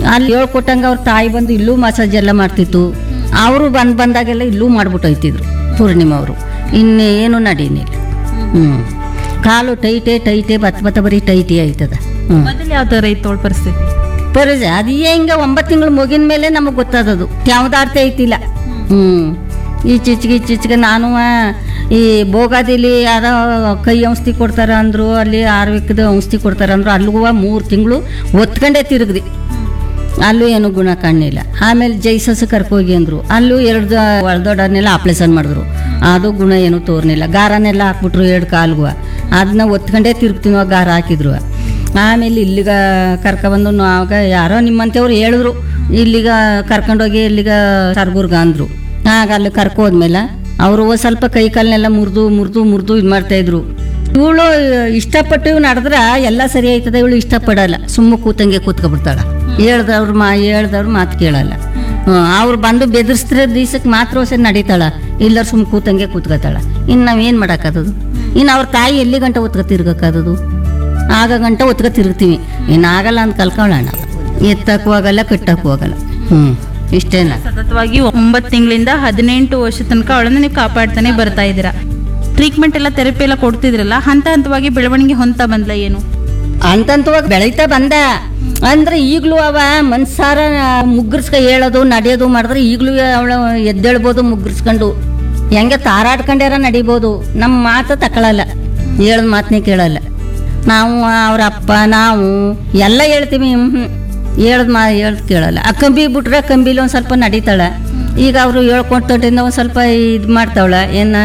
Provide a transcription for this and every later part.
ಅಲ್ಲಿ ಹೇಳ್ಕೊಟ್ಟಂಗೆ ಅವ್ರ ತಾಯಿ ಬಂದು ಇಲ್ಲೂ ಮಸಾಜ್ ಎಲ್ಲ ಮಾಡ್ತಿತ್ತು ಅವರು ಬಂದು ಬಂದಾಗೆಲ್ಲ ಇಲ್ಲೂ ಮಾಡ್ಬಿಟ್ಟು ಹೋಯ್ತಿದ್ರು ಪೂರ್ಣಿಮಾ ಅವರು ಇನ್ನೇನು ನಡೀನಿಲ್ಲ ಹ್ಞೂ ಕಾಲು ಟೈಟೇ ಟೈಟೇ ಬತ್ತ ಬತ್ತ ಬರೀ ಟೈಟೇ ಆಯ್ತದ ಹ್ಞೂ ಮೊದಲು ಯಾವ ಥರ ಇತ್ತು ಅವಳ ಪರಿಸ್ಥಿತಿ ಪರಿಚಯ ಅದು ಹಿಂಗೆ ಒಂಬತ್ತು ತಿಂಗಳು ಮುಗಿನ ಮೇಲೆ ನಮಗೆ ಗೊತ್ತಾದದು ಯಾವ್ದು ಅರ್ಥ ಐತಿಲ್ಲ ಹ್ಞೂ ಈಚೀಚೆಗೆ ಈಚೀಚೆಗೆ ನಾನು ಈ ಬೋಗಾದಿಲಿ ಯಾರೋ ಕೈ ಔಷಧಿ ಕೊಡ್ತಾರ ಅಂದರು ಅಲ್ಲಿ ಆರ್ವಿಕದ ಔಷಧಿ ಕೊಡ್ತಾರ ಅಂದರು ಅಲ್ಲಿಗೂ ಮೂರು ತಿಂಗಳು ಒತ್ಕೊಂಡೇ ತಿರುಗ್ದಿ ಅಲ್ಲೂ ಏನು ಗುಣ ಕಾಣಲಿಲ್ಲ ಆಮೇಲೆ ಜೈಸಸ್ ಕರ್ಕೋಗಿ ಅಂದರು ಅಲ್ಲೂ ಎರಡು ಒಳದೊಡ್ಡನ್ನೆಲ್ಲ ಆಪ್ರೇಷನ್ ಮಾಡಿದ್ರು ಅದು ಗುಣ ಏನು ತೋರ್ನಿಲ್ಲ ಗಾರನೆಲ್ಲ ಹಾಕ್ಬಿಟ್ರು ಎರಡು ಕಾಲ್ಗೂ ಅದನ್ನ ಒತ್ಕೊಂಡೇ ತಿರುಗ್ತೀನೋ ಗಾರ ಹಾಕಿದ್ರು ಆಮೇಲೆ ಇಲ್ಲಿಗ ಕರ್ಕೊಬಂದು ನಾವಾಗ ಯಾರೋ ನಿಮ್ಮಂತೆಯವ್ರು ಹೇಳಿದ್ರು ಇಲ್ಲಿಗ ಕರ್ಕೊಂಡೋಗಿ ಇಲ್ಲಿಗ ಸರ್ಗುರ್ಗ ಅಂದರು ಆಗ ಅಲ್ಲಿ ಕರ್ಕೋದ್ಮೇಲೆ ಅವರು ಸ್ವಲ್ಪ ಕೈ ಕಾಲನ್ನೆಲ್ಲ ಮುರಿದು ಮುರಿದು ಮುರಿದು ಇದು ಮಾಡ್ತಾಯಿದ್ರು ಇವಳು ಇಷ್ಟಪಟ್ಟು ಇವ್ ನಡೆದ್ರ ಎಲ್ಲ ಸರಿ ಆಯ್ತದ ಇವಳು ಇಷ್ಟಪಡಲ್ಲ ಸುಮ್ಮ ಕೂತಂಗೆ ಕೂತ್ಕೊಬಿಡ್ತಾಳ ಹೇಳ್ದವ್ರು ಮಾ ಹೇಳ್ದವ್ರು ಮಾತು ಕೇಳಲ್ಲ ಅವ್ರು ಬಂದು ಬೆದರ್ಸ್ತಿರ ದಿವ್ಸಕ್ಕೆ ಮಾತ್ರ ಸರಿ ನಡೀತಾಳ ಇಲ್ಲ ಸುಮ್ಮ ಕೂತಂಗೆ ಕೂತ್ಕೊತಾಳ ಇನ್ನು ನಾವೇನು ಮಾಡೋಕ್ಕಾದದು ಇನ್ನು ಅವ್ರ ತಾಯಿ ಎಲ್ಲಿ ಗಂಟ ಒತ್ಕೊ ತಿರ್ಗಕ್ಕಾದದು ಆಗ ಗಂಟ ಒತ್ಕೊ ತಿರುಗ್ತೀವಿ ಇನ್ನು ಆಗಲ್ಲ ಅಂತ ಕಲ್ಕೊಳ್ಳೋಣ ಎತ್ತಕ್ಕೂ ಆಗಲ್ಲ ಕಟ್ಟಕ್ಕೂ ಆಗಲ್ಲ ಹ್ಞೂ ಇಷ್ಟೇನ ಸತತವಾಗಿ ಒಂಬತ್ತು ತಿಂಗಳಿಂದ ಹದಿನೆಂಟು ವರ್ಷ ತನಕ ಅವಳನ್ನ ನೀವು ಕಾಪಾಡ್ತಾನೆ ಬರ್ತಾ ಇದ್ದೀರಾ ಟ್ರೀಟ್ಮೆಂಟ್ ಎಲ್ಲ ಥೆರಪಿ ಎಲ್ಲ ಕೊಡ್ತಿದ್ರಲ್ಲ ಹಂತ ಹಂತವಾಗಿ ಬೆಳವಣಿಗೆ ಹೊಂತ ಬಂದ್ಲ ಏನು ಅಂತಂತವಾಗಿ ಬೆಳೀತಾ ಬಂದ ಅಂದ್ರೆ ಈಗಲೂ ಅವ ಮನ್ಸಾರ ಮುಗ್ಗರ್ಸ್ಕ ಹೇಳೋದು ನಡೆಯೋದು ಮಾಡಿದ್ರೆ ಈಗಲೂ ಅವಳು ಎದ್ದೇಳ್ಬೋದು ಮುಗ್ಗರ್ಸ್ಕೊಂಡು ಹೆಂಗೆ ತಾರಾಡ್ಕೊಂಡ್ಯಾರ ನಡಿಬೋದು ನಮ್ಮ ಮಾತು ತಗೊಳಲ್ಲ ಹೇಳೋದು ಮಾತನ್ನೇ ಕೇಳಲ್ಲ ನಾವು ಅವ್ರ ಅಪ್ಪ ನಾವು ಎಲ್ಲ ಹೇಳ್ತೀವಿ ಹ್ಞೂ ಹೇಳೋದು ಮಾ ಹೇಳೋದು ಕೇಳಲ್ಲ ಆ ಕಂಬಿ ಬಿಟ್ರೆ ಕಂಬಿಲಿ ಒಂದು ಸ್ವಲ್ಪ ನಡೀತಾಳೆ ಈಗ ಅವರು ಹೇಳ್ಕೊಟ್ಟಿಂದ ಒಂದು ಸ್ವಲ್ಪ ಇದು ಮಾಡ್ತಾವಳ ಏನ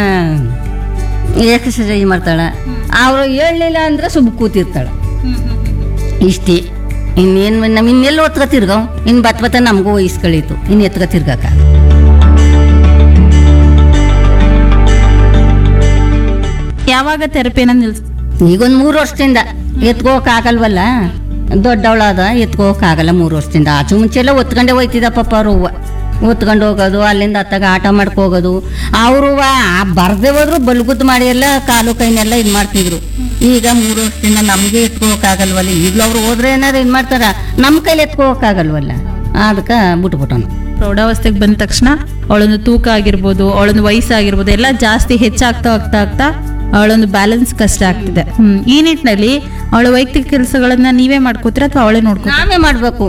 ಎಕ್ಸಸೈಸ್ ಮಾಡ್ತಾಳೆ ಅವರು ಹೇಳಲಿಲ್ಲ ಅಂದ್ರೆ ಸುಮ್ಮ ಕೂತಿರ್ತಾಳೆ ಇಷ್ಟೇ ಇನ್ನೇನು ನಮ್ಮ ಇನ್ನೆಲ್ಲ ಒತ್ಕ ತಿರ್ಗವ್ ಇನ್ನು ಬತ್ ಬತ್ತ ನಮಗೂ ವಯಸ್ಕಳೀತು ಇನ್ನು ಎತ್ಕ ತಿರ್ಗಕ್ಕ ಯಾವಾಗ ಥೆರಪಿನ ನಿಲ್ಸ್ ಈಗೊಂದು ಮೂರು ವರ್ಷದಿಂದ ಎತ್ಕೋಕ್ ಆಗಲ್ವಲ್ಲ ದೊಡ್ಡವಳಾದ ಎತ್ಕೋಕ್ ಆಗಲ್ಲ ಮೂರು ವರ್ಷದಿಂದ ಆಚೆ ಮುಂಚೆ ಎಲ್ಲ ಒತ್ಕೊಂಡೇ ಹೋಯ್ತಿದ್ದ ಪಾಪ ಅವ್ರು ಹೂವ ಒತ್ಕೊಂಡು ಹೋಗೋದು ಅಲ್ಲಿಂದ ಅತ್ತಾಗ ಆಟ ಮಾಡ್ಕೊ ಹೋಗೋದು ಅವರು ಬರ್ದೇ ಹೋದ್ರು ಬಲ್ಗುದ್ ಮಾಡಿ ಎಲ್ಲ ಕಾಲು ಕೈನೆಲ್ಲ ಇದು ಮಾಡ್ತಿದ್ರು ಈಗ ಮೂರು ವರ್ಷದಿಂದ ನಮಗೆ ಎತ್ಕೋಕಾಗಲ್ವಲ್ಲ ಈಗಲೂ ಅವ್ರು ಹೋದ್ರೆ ಏನಾರು ಇದು ಮಾಡ್ತಾರ ನಮ್ಮ ಕೈಲಿ ಎತ್ಕೋಕಾಗಲ್ವಲ್ಲ ಅದಕ್ಕೆ ಬಿಟ್ಬಿಟ್ಟನು ಪ್ರೌಢಾವಸ್ಥೆಗೆ ಬಂದ ತಕ್ಷಣ ಅವಳೊಂದು ತೂಕ ಆಗಿರ್ಬೋದು ಅವಳೊಂದು ವಯಸ್ಸಾಗಿರ್ಬೋದು ಎಲ್ಲ ಜಾಸ್ತಿ ಹೆಚ್ಚಾಗ್ತಾ ಆಗ್ತಾ ಆಗ್ತಾ ಅವಳೊಂದು ಬ್ಯಾಲೆನ್ಸ್ ಕಷ್ಟ ಆಗ್ತಿದೆ ಹ್ಮ್ ಈ ನಿಟ್ಟಿನಲ್ಲಿ ಅವಳ ವೈಯಕ್ತಿಕ ಕೆಲಸಗಳನ್ನ ನೀವೇ ಮಾಡ್ಕೋತೀರಾ ಅಥವಾ ಅವಳೇ ನೋಡ್ಕೋ ನಾವೇ ಮಾಡಬೇಕು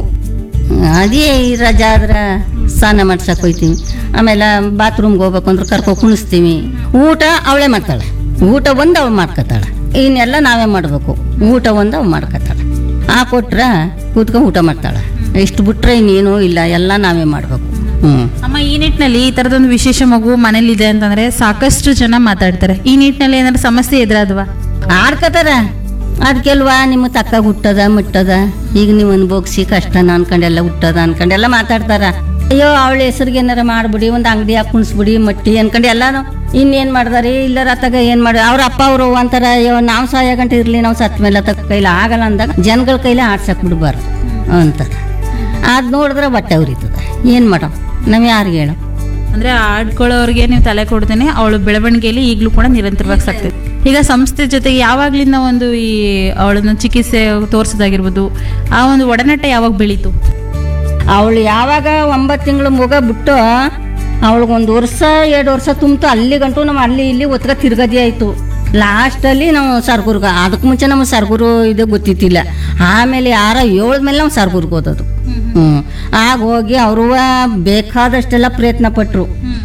ಅದೇ ಈ ರಜಾ ಆದ್ರೆ ಸ್ನಾನ ಮಾಡ್ಸಕ್ಕೆ ಹೋಯ್ತೀವಿ ಆಮೇಲೆ ಬಾತ್ರೂಮ್ಗೆ ಹೋಗ್ಬೇಕು ಅಂದ್ರೆ ಕರ್ಕೊ ಕುಣಿಸ್ತೀವಿ ಊಟ ಅವಳೇ ಮಾಡ್ತಾಳೆ ಊಟ ಒಂದು ಅವಳು ಮಾಡ್ಕೊತಾಳೆ ಇನ್ನೆಲ್ಲ ನಾವೇ ಮಾಡಬೇಕು ಊಟ ಒಂದು ಅವಳು ಮಾಡ್ಕೊತಾಳೆ ಆ ಕೊಟ್ರೆ ಕೂತ್ಕೊಂಡು ಊಟ ಮಾಡ್ತಾಳೆ ಇಷ್ಟು ಬಿಟ್ರೆ ಇನ್ನೇನು ಇಲ್ಲ ಎಲ್ಲ ನಾವೇ ಮಾಡಬೇಕು ಹ್ಞೂ ಅಮ್ಮ ಈ ನಿಟ್ಟಿನಲ್ಲಿ ಈ ತರದೊಂದು ವಿಶೇಷ ಮಗು ಮನೇಲಿದೆ ಅಂತಂದ್ರೆ ಸಾಕಷ್ಟು ಜನ ಮಾತಾಡ್ತಾರೆ ಈ ನಿಟ್ಟಿನಲ್ಲಿ ಏನಾದ್ರು ಸಮಸ್ಯೆ ಎದುರಾದ್ವಾ ಆಡ್ಕತಾರ ಅದಕ್ಕೆಲ್ವಾ ನಿಮ್ಮ ತಕ್ಕ ಹುಟ್ಟದ ಮುಟ್ಟದ ಈಗ ನೀವು ಅನ್ಭೋಗಿಸಿ ಕಷ್ಟನ ಅನ್ಕೊಂಡೆಲ್ಲ ಹುಟ್ಟದ ಅನ್ಕೊಂಡೆಲ್ಲ ಮಾತಾಡ್ತಾರ ಅಯ್ಯೋ ಅವಳ ಹೆಸರಿಗೆ ಏನಾರ ಮಾಡ್ಬಿಡಿ ಒಂದು ಅಂಗಡಿ ಹಾಕಿ ಕುಣಿಸ್ಬಿಡಿ ಮಟ್ಟಿ ಅನ್ಕೊಂಡು ಎಲ್ಲಾನು ಇನ್ನೇನು ಮಾಡ್ದಾರಿ ಇಲ್ಲರ ಅತ್ತಾಗ ಏನು ಮಾಡಿ ಅವ್ರ ಅಪ್ಪ ಅವರು ಅಂತಾರ ಅಯ್ಯೋ ನಾವು ಸಾಯ ಗಂಟೆ ಇರಲಿ ನಾವು ಸತ್ ಮೇಲೆ ತಕ್ಕ ಕೈಲಿ ಆಗಲ್ಲ ಅಂದಾಗ ಜನಗಳ ಕೈಲಿ ಆಡ್ಸಕ್ ಬಿಡ್ಬಾರ್ದು ಅಂತಾರೆ ಅದು ನೋಡಿದ್ರೆ ಬಟ್ಟೆ ಉರಿತದ ಏನು ಮಾಡೋ ನಾವು ಯಾರಿಗೆ ಹೇಳೋ ಅಂದ್ರೆ ಆಡ್ಕೊಳ್ಳೋರಿಗೆ ನೀವು ತಲೆ ಕೊಡ್ತೇನೆ ಅವಳು ಬೆಳವಣಿಗೆಯಲ್ಲಿ ಈಗಲೂ ಕೂಡ ನಿರಂತರವಾಗಿ ಸಾಕ್ತದೆ ಈಗ ಸಂಸ್ಥೆ ಜೊತೆಗೆ ಯಾವಾಗ್ಲಿಂದ ಒಂದು ಈ ಅವಳನ್ನ ಚಿಕಿತ್ಸೆ ತೋರಿಸೋದಾಗಿರ್ಬೋದು ಆ ಒಂದು ಒಡನಾಟ ಯಾವಾಗ ಬೆಳೀತು ಅವಳು ಯಾವಾಗ ಒಂಬತ್ತು ತಿಂಗಳು ಮಗ ಬಿಟ್ಟು ಅವಳಿಗೊಂದು ವರ್ಷ ಎರಡು ವರ್ಷ ತುಂಬಿತು ಅಲ್ಲಿ ಗಂಟು ನಾವು ಅಲ್ಲಿ ಇಲ್ಲಿ ಒತ್ಕ ತಿರ್ಗದಿ ಆಯಿತು ಲಾಸ್ಟಲ್ಲಿ ನಾವು ಸರ್ಗುರ್ಗ ಅದಕ್ಕೆ ಮುಂಚೆ ನಮಗೆ ಸರ್ಗುರು ಇದು ಗೊತ್ತಿತ್ತಿಲ್ಲ ಆಮೇಲೆ ಯಾರ ಏಳ್ಮೇಲೆ ನಾವು ಸರ್ಗುರ್ಗೆ ಓದೋದು ಹ್ಞೂ ಆಗ ಹೋಗಿ ಅವರು ಬೇಕಾದಷ್ಟೆಲ್ಲ ಪ್ರಯತ್ನ ಪಟ್ಟರು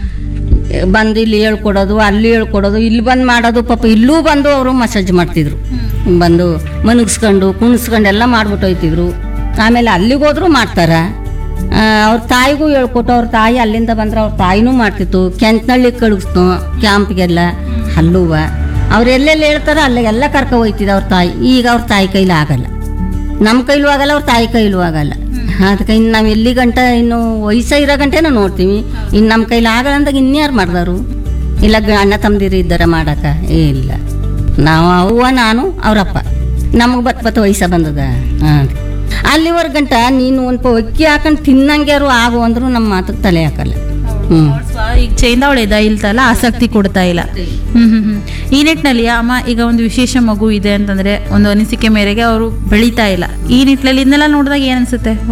ಬಂದು ಇಲ್ಲಿ ಹೇಳ್ಕೊಡೋದು ಅಲ್ಲಿ ಹೇಳ್ಕೊಡೋದು ಇಲ್ಲಿ ಬಂದು ಮಾಡೋದು ಪಾಪ ಇಲ್ಲೂ ಬಂದು ಅವರು ಮಸಾಜ್ ಮಾಡ್ತಿದ್ರು ಬಂದು ಮನಗಿಸ್ಕೊಂಡು ಕುಣಿಸ್ಕೊಂಡು ಎಲ್ಲ ಮಾಡ್ಬಿಟ್ಟು ಹೋಯ್ತಿದ್ರು ಆಮೇಲೆ ಅಲ್ಲಿಗೆ ಹೋದ್ರು ಮಾಡ್ತಾರ ಆ, ಅವ್ರ ತಾಯಿಗೂ ಹೇಳ್ಕೊಟ್ಟು ಅವ್ರ ತಾಯಿ ಅಲ್ಲಿಂದ ಬಂದ್ರೆ ಅವ್ರ ತಾಯಿನೂ ಮಾಡ್ತಿತ್ತು ಕೆಂಚನಳ್ಳಿ ಕಳಿಸ್ತು ಕ್ಯಾಂಪ್ಗೆಲ್ಲ ಅಲ್ಲೂವ ಅವ್ರು ಎಲ್ಲೆಲ್ಲಿ ಹೇಳ್ತಾರ ಅಲ್ಲಿಗೆಲ್ಲ ಕರ್ಕೊ ಹೋಯ್ತಿದ್ದ ಅವ್ರ ತಾಯಿ ಈಗ ಅವ್ರ ತಾಯಿ ಕೈಲಿ ಆಗಲ್ಲ ನಮ್ಮ ಕೈಲೂ ಆಗಲ್ಲ ಅವ್ರ ತಾಯಿ ಕೈಲೂ ಆಗಲ್ಲ ಅದಕ್ಕೆ ಇನ್ನು ನಾವು ಎಲ್ಲಿ ಗಂಟ ಇನ್ನು ವಯಸ್ಸ ಇರೋ ಗಂಟೆ ನಾವು ನೋಡ್ತೀವಿ ಇನ್ನು ನಮ್ಮ ಕೈಲಿ ಆಗಲ್ಲ ಅಂದಾಗ ಇನ್ಯಾರು ಮಾಡ್ದಾರು ಇಲ್ಲ ಗ- ಅಣ್ಣ ತಮ್ಮದಿರು ಇದ್ದಾರೆ ಮಾಡಕ್ಕ ಏ ಇಲ್ಲ ನಾವು ಅವ್ವ ನಾನು ಅವರಪ್ಪ ನಮಗೆ ಬತ್ ಬತ್ ವಯಸ್ಸ ಬಂದದ ಹಾಂ ಅಲ್ಲಿವರೆಗೆ ಗಂಟ ನೀನು ಒಂದು ಅಕ್ಕಿ ಹಾಕೊಂಡು ತಿನ್ನಂಗ್ಯಾರು ಆಗು ಅಂದ್ರು ನಮ್ಮ ಮಾತಕ್ಕೆ ತಲೆ ಹಾಕಲ್ಲ ಹ್ಞೂ ಈಗ ಚೈಂದ ಅವಳು ಎದ ಇಲ್ತಲ್ಲ ಆಸಕ್ತಿ ಕೊಡ್ತಾ ಇಲ್ಲ ಹ್ಮ್ ಹ್ಮ್ ಹ್ಮ್ ಈ ನಿಟ್ಟಿನಲ್ಲಿ ಅಮ್ಮ ಈಗ ಒಂದು ವಿಶೇಷ ಮಗು ಇದೆ ಅಂತಂದ್ರೆ ಒಂದು ಅನಿಸಿಕೆ ಮೇರೆಗೆ ಅವರು ಬೆಳೀತಾ ಇಲ್ಲ ಈ ನಿಟ್ಟಿನಲ್ಲಿ ಇದನ್ನೆಲ್ಲ ನೋಡಿದಾಗ ಏನ್ ಅನ್ಸುತ್ತೆ